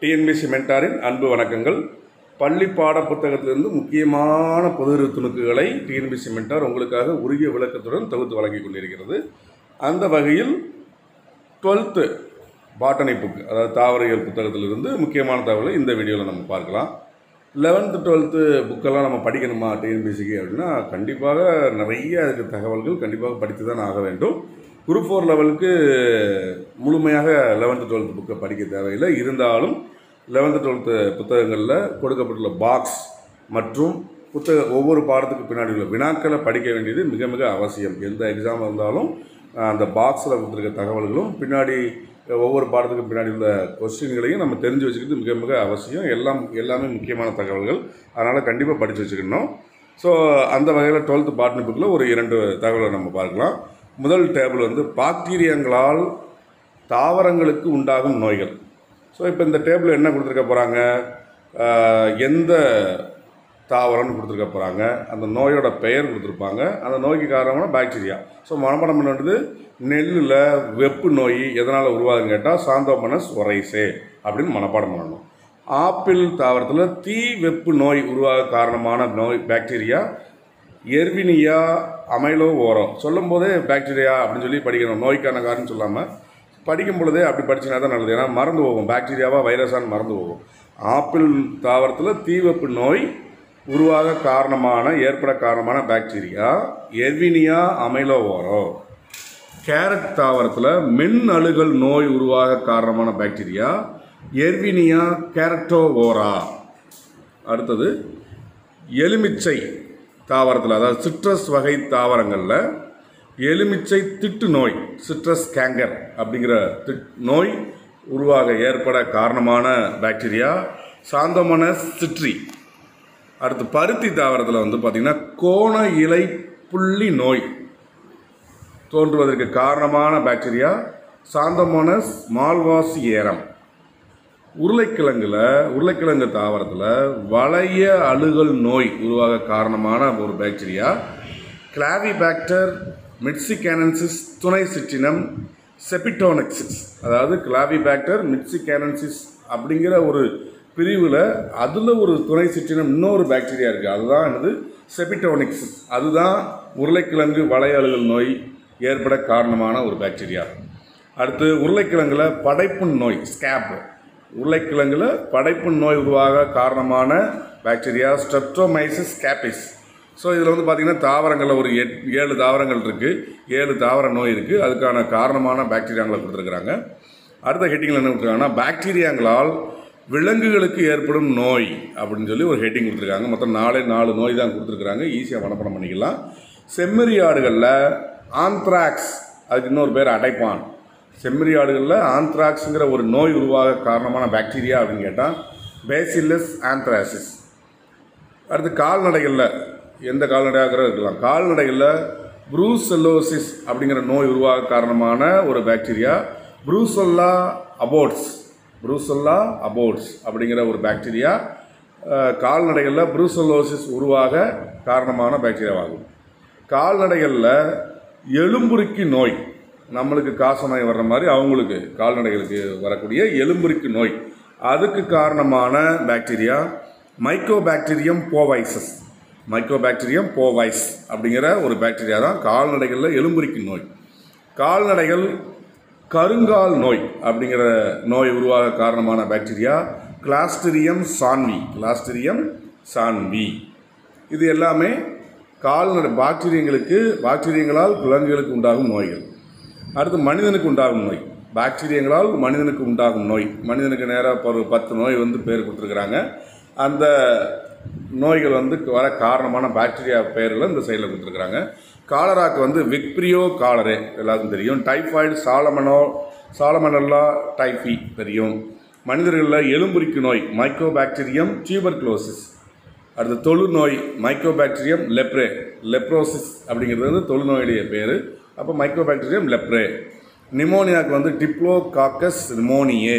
TNPSC மென்டாரின் அன்பு வணக்கங்கள் பள்ளி பாட புத்தகத்திலிருந்து முக்கியமான பொது துணுக்குகளை டிஎன்பிசி மென்டார் உங்களுக்காக உருகிய விளக்கத்துடன் தொகுத்து வழங்கிக் கொண்டிருக்கிறது அந்த வகையில் டுவெல்த்து பாட்டனி புக் அதாவது தாவரியல் புத்தகத்திலிருந்து முக்கியமான தகவலை இந்த வீடியோவில் நம்ம பார்க்கலாம் லெவன்த்து டுவெல்த்து புக்கெல்லாம் நம்ம படிக்கணுமா டிஎன்பிசிக்கு அப்படின்னா கண்டிப்பாக நிறைய அதுக்கு தகவல்கள் கண்டிப்பாக படித்து தான் ஆக வேண்டும் குரூப் ஃபோர் லெவலுக்கு முழுமையாக லெவன்த்து டுவெல்த்து புக்கை படிக்க தேவையில்லை இருந்தாலும் லெவன்த்து டுவெல்த்து புத்தகங்களில் கொடுக்கப்பட்டுள்ள பாக்ஸ் மற்றும் புத்தக ஒவ்வொரு பாடத்துக்கு பின்னாடி உள்ள வினாக்களை படிக்க வேண்டியது மிக மிக அவசியம் எந்த எக்ஸாம் இருந்தாலும் அஹ், அந்த பாக்ஸில் கொடுத்துருக்க தகவல்களும் பின்னாடி ஒவ்வொரு பாடத்துக்கு பின்னாடி உள்ள கொஸ்டின்களையும் நம்ம தெரிஞ்சு வச்சுக்கிறது மிக மிக அவசியம் எல்லாம் எல்லாமே முக்கியமான தகவல்கள் அதனால் கண்டிப்பாக படித்து வச்சுக்கணும் ஸோ அந்த வகையில் டுவெல்த்து பாட்னி புக்கில் ஒரு இரண்டு தகவலை நம்ம பார்க்கலாம் முதல் டேபிள் வந்து பாக்டீரியங்களால் தாவரங்களுக்கு உண்டாகும் நோய்கள் ஸோ இப்போ இந்த டேபிள் என்ன கொடுத்துருக்க போகிறாங்க எந்த தாவரம்னு கொடுத்துருக்க போகிறாங்க அந்த நோயோட பெயர் கொடுத்துருப்பாங்க அந்த நோய்க்கு காரணமான பாக்டீரியா ஸோ மனப்பாடம் பண்ண வேண்டியது நெல்லில் வெப்பு நோய் எதனால் உருவாகுன்னு கேட்டால் சாந்தோமனஸ் ஒரைசே அப்படின்னு மனப்பாடம் பண்ணணும் ஆப்பிள் தாவரத்தில் தீ வெப்பு நோய் உருவாக காரணமான நோய் பாக்டீரியா எர்வினியா அமைலோ ஓரம் சொல்லும் போதே பாக்டீரியா அப்படின்னு சொல்லி படிக்கணும் நோய்க்கான காரணம் சொல்லாமல் படிக்கும் பொழுதே அப்படி படிச்சினா தான் நல்லது ஏன்னா மறந்து போகும் பாக்டீரியாவா வைரஸான்னு மறந்து போகும் ஆப்பிள் தாவரத்தில் தீவெப்பு நோய் உருவாக காரணமான ஏற்பட காரணமான பாக்டீரியா எர்வினியா அமைலோ ஓரம் கேரட் தாவரத்தில் மென் அழுகல் நோய் உருவாக காரணமான பாக்டீரியா எர்வினியா கேரட்டோவோரா அடுத்தது எலுமிச்சை தாவரத்தில் அதாவது சிட்ரஸ் வகை தாவரங்களில் எலுமிச்சை திட்டு நோய் சிட்ரஸ் கேங்கர் அப்படிங்கிற திட் நோய் உருவாக ஏற்பட காரணமான பாக்டீரியா சாந்தோமனஸ் சிட்ரி அடுத்து பருத்தி தாவரத்தில் வந்து பார்த்திங்கன்னா கோண இலை புள்ளி நோய் தோன்றுவதற்கு காரணமான பாக்டீரியா சாந்தமோனஸ் மால்வாசி ஏரம் உருளைக்கிழங்குல உருளைக்கிழங்கு தாவரத்தில் வளைய அழுகல் நோய் உருவாக காரணமான ஒரு பாக்டீரியா கிளாவிபாக்டர் மிட்சிகேனன்சிஸ் துணை சிற்றினம் செபிட்டோனெக்சிஸ் அதாவது கிளாவிபாக்டர் மிட்சிகேனன்சிஸ் அப்படிங்கிற ஒரு பிரிவில் அதில் ஒரு துணை சிற்றினம் இன்னொரு பாக்டீரியா இருக்குது அதுதான் என்னது செபிட்டோனிக்சிஸ் அதுதான் உருளைக்கிழங்கு வளைய அழுகல் நோய் ஏற்பட காரணமான ஒரு பாக்டீரியா அடுத்து உருளைக்கிழங்குல படைப்புண் நோய் ஸ்கேப் உருளைக்கிழங்குல படைப்புண் நோய் உருவாக காரணமான பாக்டீரியா ஸ்ட்ரெப்டோமைசிஸ் ஸ்கேபிஸ் ஸோ இதில் வந்து பார்த்திங்கன்னா தாவரங்களில் ஒரு எட் ஏழு தாவரங்கள் இருக்குது ஏழு தாவர நோய் இருக்குது அதுக்கான காரணமான பாக்டீரியாங்களை கொடுத்துருக்குறாங்க அடுத்த ஹெட்டிங்கில் என்ன கொடுத்துருக்காங்கன்னா பாக்டீரியாங்களால் விலங்குகளுக்கு ஏற்படும் நோய் அப்படின்னு சொல்லி ஒரு ஹெட்டிங் கொடுத்துருக்காங்க மொத்தம் நாலே நாலு நோய் தான் கொடுத்துருக்குறாங்க ஈஸியாக மனப்படம் பண்ணிக்கலாம் செம்மறி ஆடுகளில் ஆந்த்ராக்ஸ் அதுக்கு இன்னொரு பேர் அடைப்பான் செம்மறி ஆடுகளில் ஆந்த்ராக்ஸுங்கிற ஒரு நோய் உருவாக காரணமான பாக்டீரியா அப்படின்னு கேட்டால் பேசில்லஸ் ஆந்த்ராசிஸ் அடுத்து கால்நடைகளில் எந்த கால்நடையாக இருக்கலாம் கால்நடைகளில் ப்ரூசெல்லோசிஸ் அப்படிங்கிற நோய் உருவாக காரணமான ஒரு பாக்டீரியா ப்ரூசொல்லா அபோட்ஸ் ப்ரூசொல்லா அபோட்ஸ் அப்படிங்கிற ஒரு பாக்டீரியா அஹ், கால்நடைகளில் ப்ரூசெல்லோசிஸ் உருவாக காரணமான பாக்டீரியாவாகும் கால்நடைகளில் எலும்புருக்கி நோய் நம்மளுக்கு காசநோய் வர்ற மாதிரி அவங்களுக்கு கால்நடைகளுக்கு வரக்கூடிய எலும்புருக்கி நோய் அதுக்கு காரணமான bacteria mycobacterium bovis mycobacterium bovis அப்படிங்கிற ஒரு பாக்டீரியா தான் கால்நடைகளில் எலும்புருக்கி நோய் கால்நடைகள் கருங்கால் நோய் அப்படிங்கிற நோய் உருவாக காரணமான bacteria clostridium chauvoei clostridium chauvoei இது எல்லாமே கால்நடை பாக்டீரியங்களுக்கு பாக்டீரியங்களால் விலங்குகளுக்கு உண்டாகும் நோய்கள் அடுத்து மனிதனுக்கு உண்டாகும் நோய் பாக்டீரியங்களால் மனிதனுக்கு உண்டாகும் நோய் மனிதனுக்கு நேராக ஒரு பத்து நோய் வந்து பேர் கொடுத்துருக்குறாங்க அந்த நோய்கள் வந்து வர காரணமான பாக்டீரியா பெயர்கள் இந்த சைடில் கொடுத்துருக்குறாங்க காலராக்கு வந்து விக்ப்ரியோ காலரே எல்லாருக்கும் தெரியும் டைஃபாய்டு சாலமனோ சாலமனல்லா டைஃபி தெரியும் மனிதர்களில் எலும்புரிக்கு நோய் மைக்கோபாக்டீரியம் டியூபர்குலோசிஸ் அடுத்து தொழுநோய் மைக்கோபாக்டீரியம் லெப்ரே லெப்ரோசிஸ் அப்படிங்கிறது வந்து தொழுநோயுடைய பேர் அப்போ மைக்கோபாக்டீரியம் லெப்ரே நிமோனியாவுக்கு வந்து டிப்ளோ காக்கஸ் நிமோனியே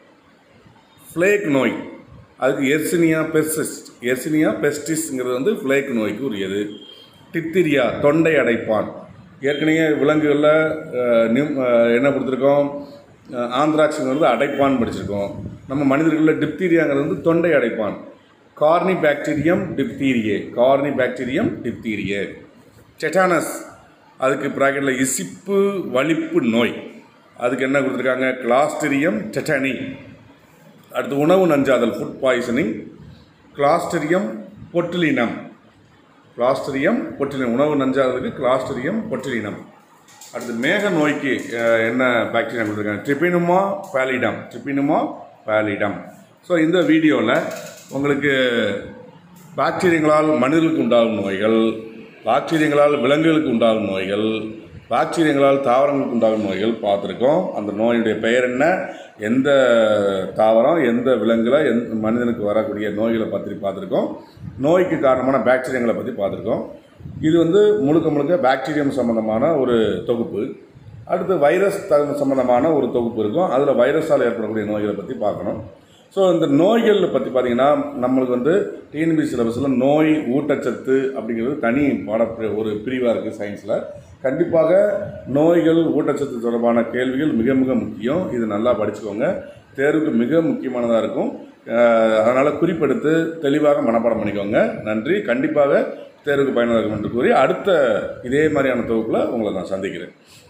ஃப்ளேக் நோய் அதுக்கு எர்சினியா பெஸ்டிஸ் எர்சினியா பெஸ்டிஸ்ங்கிறது வந்து ஃப்ளேக் நோய்க்கு உரியது டிப்திரியா தொண்டை அடைப்பான் ஏற்கனவே விலங்குகளில் அஹ், நிம் அஹ், என்ன கொடுத்துருக்கோம் ஆந்திராக்ஸுங்கிறது அடைப்பான் படிச்சிருக்கோம் நம்ம மனிதர்களில் டிப்தீரியாங்கிறது வந்து தொண்டை அடைப்பான் corynebacterium diphtheriae corynebacterium diphtheriae tetanus அதுக்கு ப்ராக்கெட்டில் இசிப்பு வலிப்பு நோய் அதுக்கு என்ன கொடுத்துருக்காங்க கிளாஸ்டரியம் டெட்டானி அடுத்து உணவு நஞ்சாதல் ஃபுட் பாய்சனிங் கிளாஸ்டரியம் பொட்டிலினம் கிளாஸ்டரியம் பொட்டிலினம் உணவு நஞ்சாதலுக்கு கிளாஸ்டரியம் பொட்டிலினம் அடுத்து மேக நோய்க்கு அஹ், என்ன பாக்டீரியா கொடுத்துருக்காங்க ட்ரிபினுமா பேலிடம் ட்ரிபினுமா பேலிடம் ஸோ இந்த வீடியோவில் உங்களுக்கு பாக்டீரியங்களால் மனிதர்களுக்கு உண்டாகும் நோய்கள் பாக்டீரியங்களால் விலங்குகளுக்கு உண்டாகும் நோய்கள் பாக்டீரியங்களால் தாவரங்களுக்கு உண்டாகும் நோய்கள் பார்த்துருக்கோம் அந்த நோயுடைய பெயர் என்ன எந்த தாவரம் எந்த விலங்குல எந்த மனிதனுக்கு வரக்கூடிய நோய்களை பற்றி பார்த்துருக்கோம் நோய்க்கு காரணமான பாக்டீரியங்களை பற்றி பார்த்துருக்கோம் இது வந்து முழுக்க முழுக்க பாக்டீரியம் சம்பந்தமான ஒரு தொகுப்பு அடுத்து வைரஸ் த சம்பந்தமான ஒரு தொகுப்பு இருக்கும் அதில் வைரஸால் ஏற்படக்கூடிய நோய்களை பற்றி பார்க்கணும் ஸோ இந்த நோய்கள் பற்றி பார்த்தீங்கன்னா நம்மளுக்கு வந்து டிஎன்பி சிலபஸில் நோய் ஊட்டச்சத்து அப்படிங்கிறது தனி பாட ஒரு பிரிவாக இருக்குது சயின்ஸில் கண்டிப்பாக நோய்கள் ஊட்டச்சத்து தொடர்பான கேள்விகள் மிக மிக முக்கியம் இது நல்லா படிச்சுக்கோங்க தேர்வுக்கு மிக முக்கியமானதாக இருக்கும் அதனால் குறிப்பெடுத்து தெளிவாக மனப்பாடம் பண்ணிக்கோங்க நன்றி கண்டிப்பாக தேர்வுக்கு பயனுள்ள இருக்கும் என்று கூறி அடுத்த இதே மாதிரியான தொகுப்பில் உங்களை நான் சந்திக்கிறேன்